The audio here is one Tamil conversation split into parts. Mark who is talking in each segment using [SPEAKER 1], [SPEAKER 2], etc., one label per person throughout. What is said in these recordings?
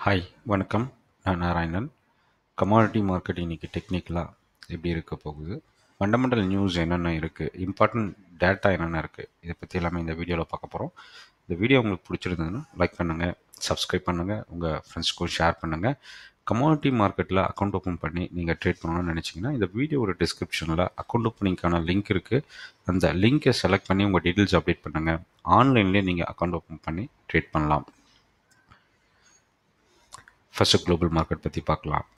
[SPEAKER 1] ஹாய் வணக்கம் நான் நாராயணன் கமாடிட்டி மார்க்கெட் இன்னைக்கு டெக்னிக்கலாக எப்படி இருக்க போகுது ஃபண்டமெண்டல் நியூஸ் என்னென்ன இருக்குது இம்பார்ட்டன்ட் டேட்டா என்னென்ன இருக்குது இதை பற்றி எல்லாமே இந்த வீடியோவில் பார்க்க போகிறோம் இந்த வீடியோ உங்களுக்கு பிடிச்சிருந்ததுன்னா லைக் பண்ணுங்கள் சப்ஸ்கிரைப் பண்ணுங்கள் உங்கள் ஃப்ரெண்ட்ஸ்க்கும் ஷேர் பண்ணுங்கள் கமாடிட்டி மார்க்கெட்டில் அக்கௌண்ட் ஓப்பன் பண்ணி நீங்கள் ட்ரேட் பண்ணணும்னு நினச்சிங்கன்னா இந்த வீடியோவோட டிஸ்கிரிப்ஷனில் அக்கௌண்ட் ஓப்பனிங்க்கான லிங்க் இருக்குது அந்த லிங்க்கை செலக்ட் பண்ணி உங்கள் டீட்டெயில்ஸ் அப்டேட் பண்ணுங்கள் ஆன்லைன்லேயே நீங்கள் அக்கௌண்ட் ஓப்பன் பண்ணி ட்ரேட் பண்ணலாம் ஃபஸ்ட்டு குளோபல் மார்க்கெட் பற்றி பார்க்கலாம்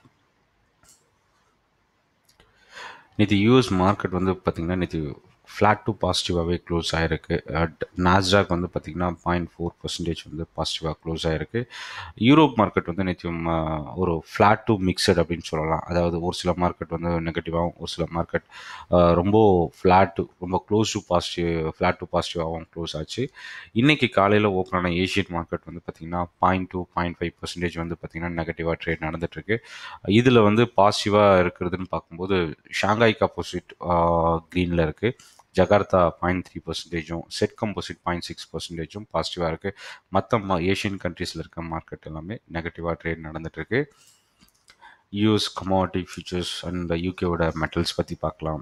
[SPEAKER 1] நேற்று யூஎஸ் மார்க்கெட் வந்து பார்த்திங்கன்னா நேற்று ஃப்ளாட் டு பாசிட்டிவாகவே க்ளோஸ் ஆகிருக்கு நாஸ்டாக் வந்து பார்த்திங்கன்னா பாயிண்ட் ஃபோர் பர்சன்டேஜ் வந்து பாசிட்டிவாக க்ளோஸ் ஆகிருக்கு யூரோப் மார்க்கெட் வந்து நேற்று ஒரு ஃப்ளாட் டு மிக்சட் அப்படின்னு சொல்லலாம் அதாவது ஒரு சில மார்க்கெட் வந்து நெகட்டிவாகவும் ஒரு சில மார்க்கெட் ரொம்ப ஃப்ளாட் ரொம்ப close to positive flat to பாசிட்டிவாகவும் க்ளோஸ் ஆச்சு இன்றைக்கி காலையில் ஓப்பன் ஆன ஏஷியன் மார்க்கெட் வந்து பார்த்திங்கன்னா point two point five percentage வந்து பார்த்திங்கன்னா நெகட்டிவாக ட்ரேட் நடந்துகிட்ருக்கு இதில் வந்து பாசிட்டிவாக இருக்கிறதுன்னு பார்க்கும்போது ஷாங்காய் கப்போசிட் க்ரீனில் இருக்குது ஜகார்த்தா பாயிண்ட் த்ரீ பர்சன்டேஜும் செட் கம்போசிட் பாயிண்ட் சிக்ஸ் பர்சன்டேஜும் பாசிட்டிவாக இருக்குது மற்ற ஏஷியன் கண்ட்ரீஸில் இருக்க மார்க்கெட் எல்லாமே நெகட்டிவாக ட்ரேட் நடந்துகிட்ருக்கு யூஎஸ் கமாடிட்டி ஃபியூச்சர்ஸ் அண்ட் யூகேவோட மெட்டல்ஸ் பற்றி பார்க்கலாம்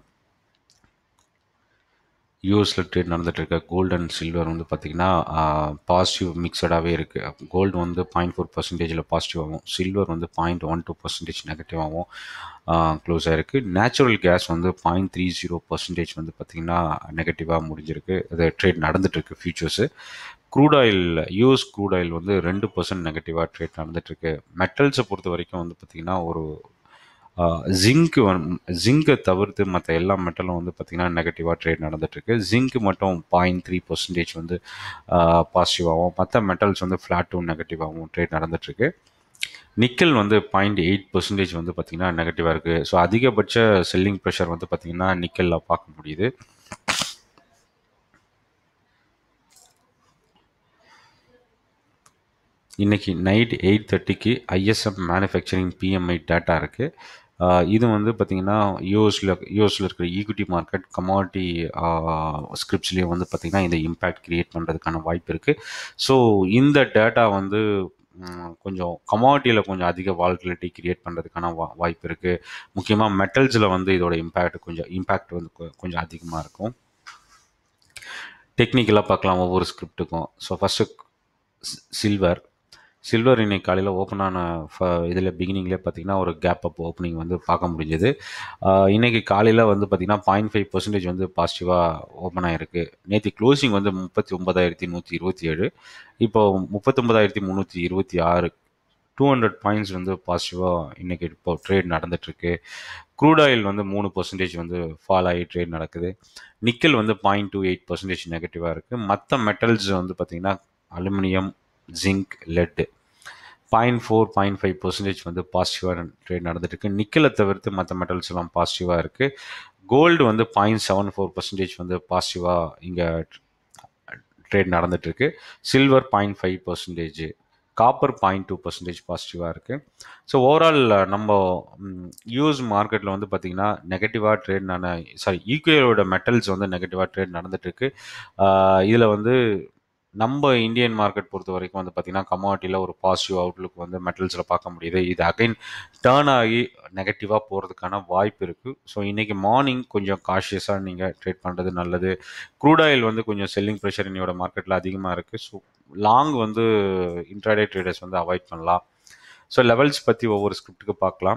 [SPEAKER 1] யூஎஸில் ட்ரேட் நடந்துட்டு இருக்க கோல்டு அண்ட் சில்வர் வந்து பார்த்திங்கன்னா பாசிட்டிவ் மிக்சடாகவே இருக்குது கோல்டு வந்து பாயிண்ட் ஃபோர் பர்சன்டேஜில் பாசிட்டிவாகவும் சில்வர் வந்து பாயிண்ட் ஒன் டூ பர்சன்டேஜ் நெகட்டிவாகவும் க்ளோஸ் ஆகிருக்கு நேச்சுரல் கேஸ் வந்து பாயிண்ட் த்ரீ ஜீரோ பர்சன்டேஜ் வந்து பார்த்திங்கன்னா நெகட்டிவாக முடிஞ்சிருக்கு அது ட்ரேட் நடந்துகிட்ருக்கு futures crude oil US crude oil வந்து ரெண்டு பர்சன்ட் நெகட்டிவாக ட்ரேட் நடந்துகிட்ருக்கு மெட்டல்ஸை பொறுத்த வரைக்கும் வந்து பார்த்திங்கன்னா ஒரு ஜிங்க்கு வந் ஜிங்கை தவிர்த்து மற்ற எல்லா மெட்டலும் வந்து பார்த்திங்கன்னா நெகட்டிவாக ட்ரேட் நடந்துகிட்ருக்கு ஜிங்க் மட்டும் பாயிண்ட் த்ரீ பர்சன்டேஜ் வந்து பாசிட்டிவாகவும் மற்ற மெட்டல்ஸ் வந்து ஃப்ளாட் டூ நெகட்டிவாகவும் ட்ரேட் நடந்துகிட்ருக்கு நிக்கல் வந்து பாயிண்ட் எயிட் பர்சன்டேஜ் வந்து பார்த்திங்கன்னா நெகட்டிவாக இருக்குது ஸோ அதிகபட்ச செல்லிங் ப்ரெஷர் வந்து பார்த்திங்கன்னா நிக்கலில் பார்க்க முடியுது இன்றைக்கி நைட் எயிட் தேர்ட்டிக்கு ஐஎஸ்எம் மேனுஃபேக்சரிங் பிஎம்ஐ டேட்டா இருக்குது இது வந்து பார்த்திங்கன்னா யூஎஸில் யூஎஸில் இருக்கிற ஈக்விட்டி மார்க்கெட் கமாடிட்டி ஸ்கிரிப்ட்ஸ்லேயும் வந்து பார்த்திங்கன்னா இந்த இம்பேக்ட் க்ரியேட் பண்ணுறதுக்கான வாய்ப்பு இருக்குது ஸோ இந்த டேட்டா வந்து கொஞ்சம் கமாடிட்டியில் கொஞ்சம் அதிக வால்டிலிட்டி க்ரியேட் பண்ணுறதுக்கான வா வாய்ப்பு இருக்குது முக்கியமாக மெட்டல்ஸில் வந்து இதோட இம்பேக்ட் கொஞ்சம் இம்பேக்ட் வந்து கொஞ்சம் அதிகமாக இருக்கும் டெக்னிக்கலாக பார்க்கலாம் ஒவ்வொரு ஸ்கிரிப்ட்டுக்கும் ஸோ ஃபஸ்ட்டு சில்வர் சில்வர் இன்னைக்கு காலையில் ஓப்பன் ஆன ஃப இதில் பிகினிங்லேயே பார்த்தீங்கன்னா ஒரு கேப் அப் ஓப்பனிங் வந்து பார்க்க முடிஞ்சது இன்றைக்கி காலையில் வந்து பார்த்திங்கன்னா பாயிண்ட் ஃபைவ் பர்சன்டேஜ் வந்து பாசிட்டிவாக ஓப்பன் ஆகிருக்கு நேற்று க்ளோசிங் வந்து முப்பத்தி ஒன்பதாயிரத்தி நூற்றி இருபத்தி ஏழு இப்போ முப்பத்தொம்பதாயிரத்தி முந்நூற்றி இருபத்தி ஆறு டூ ஹண்ட்ரட் பாயிண்ட்ஸ் வந்து பாசிட்டிவாக இன்றைக்கி இப்போ ட்ரேட் நடந்துகிட்ருக்கு க்ரூட் ஆயில் வந்து மூணு பர்சன்டேஜ் வந்து ஃபால் ஆகி ட்ரேட் நடக்குது நிக்கல் வந்து பாயிண்ட் டூ எயிட் பர்சன்டேஜ் நெகட்டிவாக இருக்குது மற்ற மெட்டல்ஸ் வந்து பார்த்திங்கன்னா aluminium zinc lead point four point five percentage வந்து பாசிட்டிவாக ட்ரேட் நடந்துட்டுருக்கு நிக்கலை தவிர்த்து மற்ற மெட்டல்ஸ் எல்லாம் பாசிட்டிவாக இருக்குது கோல்டு வந்து பாயிண்ட் செவன் ஃபோர் பர்சன்டேஜ் வந்து பாசிட்டிவாக இங்கே ட்ரேட் நடந்துட்டுருக்கு silver point five percentage copper point two percentage பாசிட்டிவாக இருக்குது ஸோ ஓவரால் நம்ம யூஎஸ் மார்க்கெட்டில் வந்து பார்த்திங்கன்னா நெகட்டிவாக ட்ரேட் நான் சாரி ஈக்குவலோட மெட்டல்ஸ் வந்து நெகட்டிவாக ட்ரேட் நடந்துட்டுருக்கு இதில் வந்து நம்ம இந்தியன் மார்க்கெட் பொறுத்த வரைக்கும் வந்து பார்த்திங்கன்னா கமாடிட்டியில் ஒரு பாசிட்டிவ் அவுட்லுக் வந்து மெட்டல்ஸில் பார்க்க முடியுது இது அகைன் டேர்ன் ஆகி நெகட்டிவாக போகிறதுக்கான வாய்ப்பு இருக்குது ஸோ இன்றைக்கி மார்னிங் கொஞ்சம் காஷியஸாக நீங்கள் ட்ரேட் பண்ணுறது நல்லது க்ரூட் ஆயில் வந்து கொஞ்சம் செல்லிங் ப்ரெஷர் இன்னையோட மார்க்கெட்டில் அதிகமாக இருக்குது ஸோ லாங் வந்து இன்ட்ராடே ட்ரேடர்ஸ் வந்து அவாய்ட் பண்ணலாம் ஸோ லெவல்ஸ் பற்றி ஒவ்வொரு ஸ்கிரிப்டுக்கு பார்க்கலாம்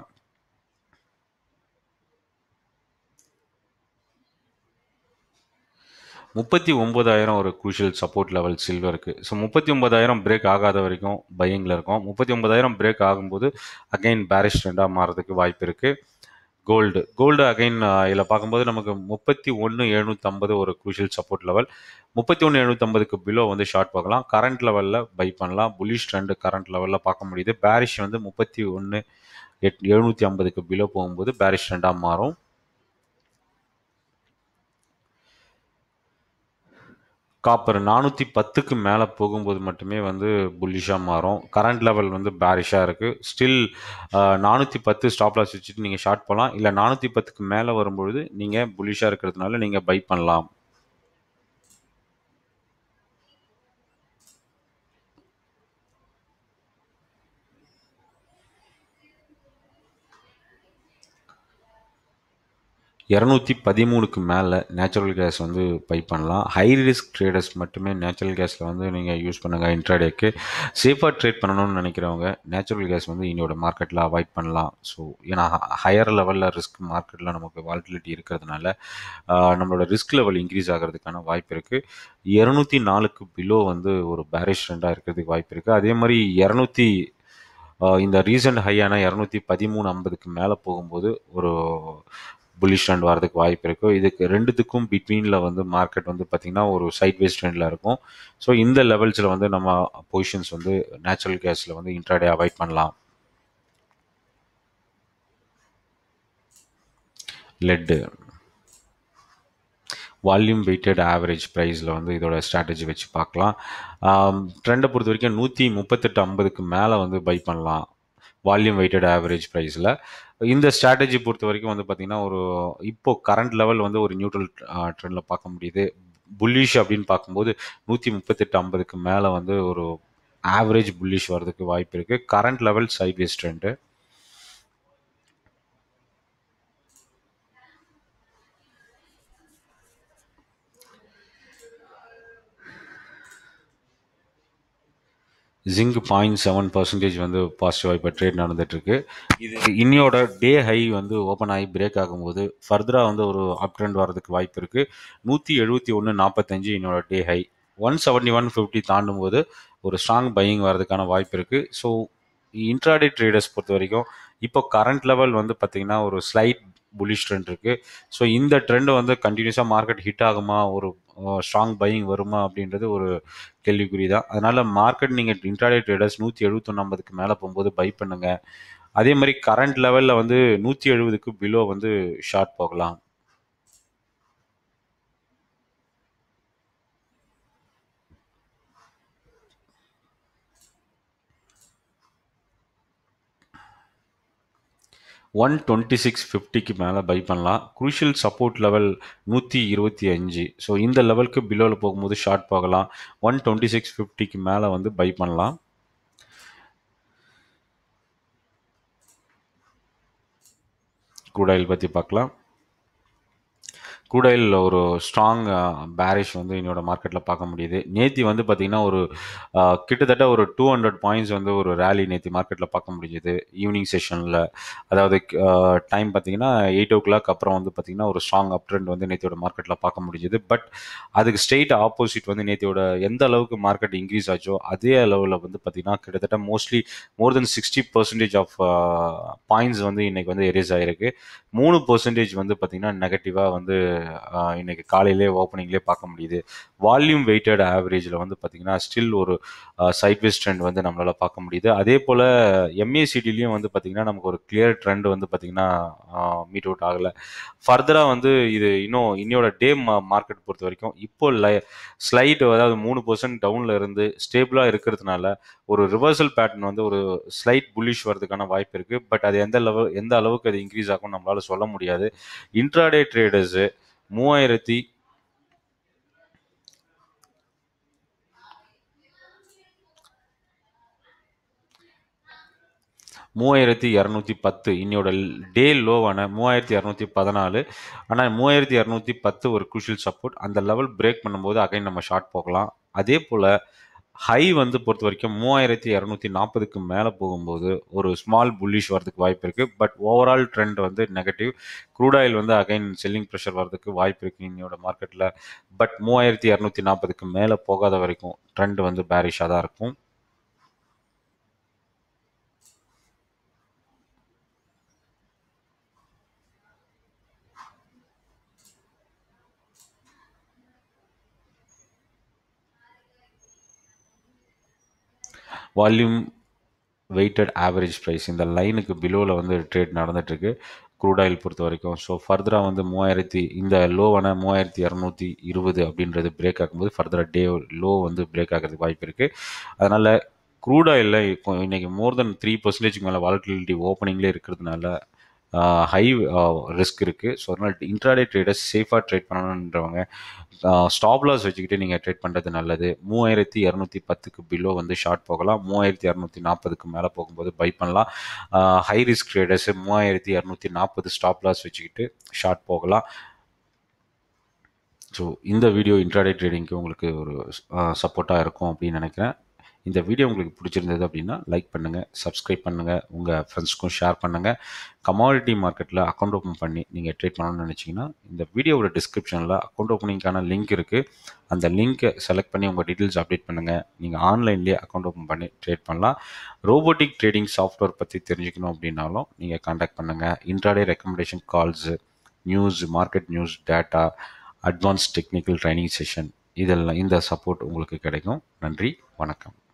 [SPEAKER 1] முப்பத்தி ஒம்பதாயிரம் ஒரு குரூஷியல் சப்போர்ட் லெவல் சில்வருக்கு ஸோ முப்பத்தி ஒம்பதாயிரம் பிரேக் ஆகாத வரைக்கும் பையிங்கில் இருக்கும் முப்பத்தி ஒம்பதாயிரம் பிரேக் ஆகும்போது அகைன் பேரிஷ் ட்ரெண்டாக மாறதுக்கு வாய்ப்பு இருக்குது கோல்டு கோல்டு அகைன் இதில் பார்க்கும்போது நமக்கு முப்பத்தி ஒன்று எழுநூற்றம்பது ஒரு குரூஷியல் சப்போர்ட் லெவல் முப்பத்தி ஒன்று எழுநூற்றம்பதுக்கு பிலோ வந்து ஷார்ட் பார்க்கலாம் கரண்ட் லெவலில் பை பண்ணலாம் புலிஷ் ட்ரெண்டு கரண்ட் லெவலில் பார்க்க முடியுது பேரிஷ் வந்து முப்பத்தி ஒன்று எட் எழுநூற்றி ஐம்பதுக்கு பிலோ போகும்போது பேரிஷ் ட்ரெண்டாக மாறும் காப்பர் நானூற்றி பத்துக்கு மேலே போகும்போது மட்டுமே வந்து புல்லிஷாக மாறும் கரண்ட் லெவல் வந்து பேரிஷாக இருக்குது ஸ்டில் நானூற்றி பத்து ஸ்டாப் லாஸ் வச்சுட்டு நீங்கள் ஷார்ட் போகலாம் இல்லை நானூற்றி பத்துக்கு மேலே வரும்பொழுது நீங்கள் புல்லிஷாக இருக்கிறதுனால நீங்கள் பை பண்ணலாம் இரநூத்தி பதிமூணுக்கு மேலே நேச்சுரல் கேஸ் வந்து பை பண்ணலாம் ஹை ரிஸ்க் ட்ரேடர்ஸ் மட்டுமே நேச்சுரல் கேஸில் வந்து நீங்கள் யூஸ் பண்ணுங்கள் இன்ட்ராடேக்கு சேஃபாக ட்ரேட் பண்ணணும்னு நினைக்கிறவங்க நேச்சுரல் கேஸ் வந்து இன்னோட மார்க்கெட்டில் அவாய்ட் பண்ணலாம் ஸோ ஏன்னா ஹையர் லெவலில் ரிஸ்க் மார்க்கெட்டில் நமக்கு வால்டிலிட்டி இருக்கிறதுனால ஆஹ், நம்மளோட ரிஸ்க் லெவல் இன்க்ரீஸ் ஆகிறதுக்கான வாய்ப்பு இருக்குது இரநூத்தி நாலுக்கு பிலோ வந்து ஒரு பேரிஷ் ட்ரெண்டாக இருக்கிறதுக்கு வாய்ப்பு இருக்குது அதே மாதிரி இரநூத்தி இந்த ரீசன்ட் ஹையான இரநூத்தி பதிமூணு ஐம்பதுக்கு மேலே போகும்போது ஒரு புல்லிஷ் ட்ரெண்ட் வரதுக்கு வாய்ப்பு இருக்குது இதுக்கு ரெண்டுத்துக்கும் பிட்வீனில் வந்து மார்க்கெட் வந்து பார்த்திங்கன்னா ஒரு சைட் வேஸ் ட்ரெண்டில் இருக்கும் ஸோ இந்த லெவல்ஸில் வந்து நம்ம பொசிஷன்ஸ் வந்து நேச்சுரல் கேஸில் வந்து இன்ட்ராடே அவாய்ட் பண்ணலாம் லெட்டு வால்யூம் வெயிட்டட் ஆவரேஜ் ப்ரைஸில் வந்து இதோட ஸ்ட்ராட்டஜி வச்சு பார்க்கலாம் ட்ரெண்டை பொறுத்த வரைக்கும் நூற்றி முப்பத்தெட்டு ஐம்பதுக்கு மேலே வந்து பை பண்ணலாம் வால்யூம் வெயிட்டட் ஆவரேஜ் ப்ரைஸில் இந்த ஸ்ட்ராட்டஜி பொறுத்த வரைக்கும் வந்து பார்த்திங்கன்னா ஒரு இப்போ கரண்ட் லெவல் வந்து ஒரு நியூட்ரல் ட்ரெண்டில் பார்க்க முடியுது புல்லிஷ் அப்படின்னு பார்க்கும்போது நூற்றி முப்பத்தெட்டு ஐம்பதுக்கு மேலே வந்து ஒரு ஆவரேஜ் புல்லிஷ் வர்றதுக்கு வாய்ப்பு இருக்குது current level sideways trend zinc point seven percentage வந்து பாசிட்டிவாக இப்போ ட்ரேட் நடந்துட்டுருக்கு இது இன்னியோட டே ஹை வந்து ஓப்பன் ஆகி பிரேக் ஆகும்போது ஃபர்தராக வந்து ஒரு அப் ட்ரெண்ட் வரதுக்கு வாய்ப்பு இருக்குது நூற்றி எழுபத்தி ஒன்று நாற்பத்தஞ்சு என்னோட day high one seventy one fifty தாண்டும் போது ஒரு ஸ்ட்ராங் பையிங் வரதுக்கான வாய்ப்பு இருக்குது ஸோ இன்ட்ராடே ட்ரேடர்ஸ் பொறுத்த வரைக்கும் இப்போ கரண்ட் லெவல் வந்து பார்த்திங்கன்னா ஒரு ஸ்லைட் புல்லிஷ் ட்ரெண்ட் இருக்குது ஸோ இந்த ட்ரெண்ட் வந்து கண்டினியூஸாக மார்க்கெட் ஹிட் ஆகுமா ஒரு ஸ்ட்ராங் பையிங் வருமா அப்படின்றது ஒரு கேள்விக்குறி தான் அதனால் மார்க்கெட் நீங்கள் இன்ட்ராடே ட்ரேடர்ஸ் நூற்றி எழுபத்தொன்னம்பதுக்கு மேலே போகும்போது பை பண்ணுங்கள் அதே மாதிரி கரண்ட் லெவலில் வந்து நூற்றி எழுபதுக்கு பிலோ வந்து ஷார்ட் போகலாம் ஒன் டுவெண்ட்டி சிக்ஸ் ஃபிஃப்டிக்கு மேலே பை பண்ணலாம் குரூஷியல் சப்போர்ட் லெவல் நூற்றி இருபத்தி அஞ்சு ஸோ இந்த லெவலுக்கு பிலோவில் போகும்போது ஷார்ட் போகலாம் ஒன் டுவெண்ட்டி சிக்ஸ் ஃபிஃப்டிக்கு மேலே வந்து பை பண்ணலாம் கூடாயில் பற்றி பார்க்கலாம் கூடாயில் ஒரு ஸ்ட்ராங் பேரிஷ் வந்து என்னோட மார்க்கெட்டில் பார்க்க முடியுது நேத்தி வந்து பார்த்திங்கன்னா ஒரு அஹ், கிட்டத்தட்ட ஒரு டூ ஹண்ட்ரட் பாயிண்ட்ஸ் வந்து ஒரு ரேலி நேத்தி மார்க்கெட்டில் பார்க்க முடிஞ்சுது ஈவினிங் செஷனில் அதாவது டைம் பார்த்தீங்கன்னா எயிட் ஓ கிளாக் அப்புறம் வந்து பார்த்திங்கன்னா ஒரு ஸ்ட்ராங் அப் ட்ரெண்ட் வந்து நேத்தியோட மார்க்கெட்டில் பார்க்க முடிஞ்சுது பட் அதுக்கு ஸ்ட்ரெயிட் ஆப்போசிட் வந்து நேத்தியோட எந்த அளவுக்கு மார்க்கெட் இன்க்ரீஸ் ஆச்சோ அதே அளவில் வந்து பார்த்திங்கன்னா கிட்டத்தட்ட mostly more than sixty percentage of points வந்து இன்னைக்கு வந்து எரேஸ் ஆகிருக்கு மூணு பர்சன்டேஜ் வந்து பார்த்திங்கன்னா நெகட்டிவாக வந்து ஆஹ், இன்னைக்கு காலையிலே ஓப்பனிங்லேயே பார்க்க முடியுது வால்யூம் வெயிட்டட் ஆவரேஜில் வந்து பார்த்திங்கன்னா ஸ்டில் ஒரு சைட்வேஸ் ட்ரெண்ட் வந்து நம்மளால் பார்க்க முடியுது அதே போல் எம்ஏசிடிலையும் வந்து பார்த்திங்கன்னா நமக்கு ஒரு கிளியர் ட்ரெண்ட் வந்து பார்த்திங்கன்னா மீட் அவுட் ஆகலை ஃபர்தராக வந்து இது இன்னும் இன்னையோட டே மார்க்கெட் பொறுத்த வரைக்கும் இப்போ லை ஸ்லைட் அதாவது மூணு பர்சன்ட் டவுனில் இருந்து ஸ்டேபிளாக இருக்கிறதுனால ஒரு ரிவர்சல் பேட்டர்ன் வந்து ஒரு ஸ்லைட் புல்லிஷ் வரதுக்கான வாய்ப்பு இருக்குது பட் அது எந்த லெவல் எந்த அளவுக்கு அது இன்க்ரீஸ் ஆகும் நம்மளால சொல்ல முடியாது இன்ட்ராடே ட்ரேடர்ஸு மூவாயிரத்தி மூவாயிரத்தி இரநூத்தி பத்து இன்னையோட டே லோவான மூவாயிரத்தி இரநூத்தி பதினாலு ஆனால் மூவாயிரத்தி இரநூத்தி பத்து ஒரு குஷியல் சப்போர்ட் அந்த லெவல் பிரேக் பண்ணும்போது அகைன் நம்ம ஷார்ட் போகலாம் அதே போல் ஹை வந்து பொறுத்த வரைக்கும் மூவாயிரத்தி இரநூத்தி நாற்பதுக்கு மேலே போகும்போது ஒரு ஸ்மால் புல்லிஷ் வரதுக்கு வாய்ப்பு இருக்குது பட் ஓவரால் ட்ரெண்ட் வந்து நெகட்டிவ் க்ரூட் ஆயில் வந்து அகைன் செல்லிங் ப்ரெஷர் வரதுக்கு வாய்ப்பு இருக்குது இன்னையோட மார்க்கெட்டில் பட் மூவாயிரத்தி இரநூத்தி நாற்பதுக்கு மேலே போகாத வரைக்கும் ட்ரெண்ட் வந்து பேரிஷாக தான் இருக்கும் வால்யூம் வெயிட்டட் ஆவரேஜ் ப்ரைஸ் இந்த லைனுக்கு பிலோவில் வந்து ட்ரேட் நடந்துட்டுருக்கு க்ரூட் ஆயில் பொறுத்த வரைக்கும் ஸோ ஃபர்தராக வந்து மூவாயிரத்தி இந்த லோவான மூவாயிரத்தி இரநூத்தி இருபது அப்படின்றது பிரேக் ஆகும்போது ஃபர்தராக டே லோ வந்து பிரேக் ஆகிறதுக்கு வாய்ப்பு இருக்குது அதனால் க்ரூட் ஆயிலில் இன்னைக்கு மோர் தென் த்ரீ பர்சன்டேஜ்க்கு மேலே வாலட்டிலிட்டி ஓப்பனிங்லேயே இருக்கிறதுனால ஹை ரிஸ்க் இருக்குது ஸோ அதனால் இன்ட்ராடே ட்ரேடர்ஸ் சேஃபாக ட்ரேட் பண்ணணுன்றவங்க ஸ்டாப் லாஸ் வச்சுக்கிட்டு நீங்கள் ட்ரேட் பண்ணுறது நல்லது மூவாயிரத்தி இரநூத்தி பத்துக்கு பிலோ வந்து ஷார்ட் போகலாம் மூவாயிரத்தி இரநூத்தி நாற்பதுக்கு மேலே போகும்போது பை பண்ணலாம் ஹை ரிஸ்க் ட்ரேடர்ஸு மூவாயிரத்தி இரநூத்தி நாற்பது ஸ்டாப் லாஸ் வச்சுக்கிட்டு ஷார்ட் போகலாம் ஸோ இந்த வீடியோ இன்ட்ராடே ட்ரேடிங்க்கு உங்களுக்கு ஒரு சப்போர்ட்டாக இருக்கும் அப்படின்னு நினைக்கிறேன் இந்த வீடியோ உங்களுக்கு பிடிச்சிருந்தது அப்படின்னா லைக் பண்ணுங்கள் சப்ஸ்கிரைப் பண்ணுங்கள் உங்கள் ஃப்ரெண்ட்ஸ்க்கும் ஷேர் பண்ணுங்கள் கமாடிட்டி மார்க்கெட்டில் அக்கௌண்ட் ஓப்பன் பண்ணி நீங்கள் ட்ரேட் பண்ணணும்னு நினச்சிங்கன்னா இந்த வீடியோவோட டிஸ்கிரிப்ஷனில் அக்கௌண்ட் ஓப்பனிங்க்கான லிங்க் இருக்குது அந்த லிங்க்கை செலக்ட் பண்ணி உங்கள் டீட்டெயில்ஸ் அப்டேட் பண்ணுங்கள் நீங்கள் ஆன்லைன்லேயே அக்கௌண்ட் ஓப்பன் பண்ணி ட்ரேட் பண்ணலாம் ரோபோட்டிக் ட்ரேடிங் சாஃப்ட்வேர் பற்றி தெரிஞ்சுக்கணும் அப்படின்னாலும் நீங்கள் காண்டாக்ட் பண்ணுங்கள் intraday recommendation calls news market news data advance technical training session இதெல்லாம் இந்த சப்போர்ட் உங்களுக்கு கிடைக்கும் நன்றி வணக்கம்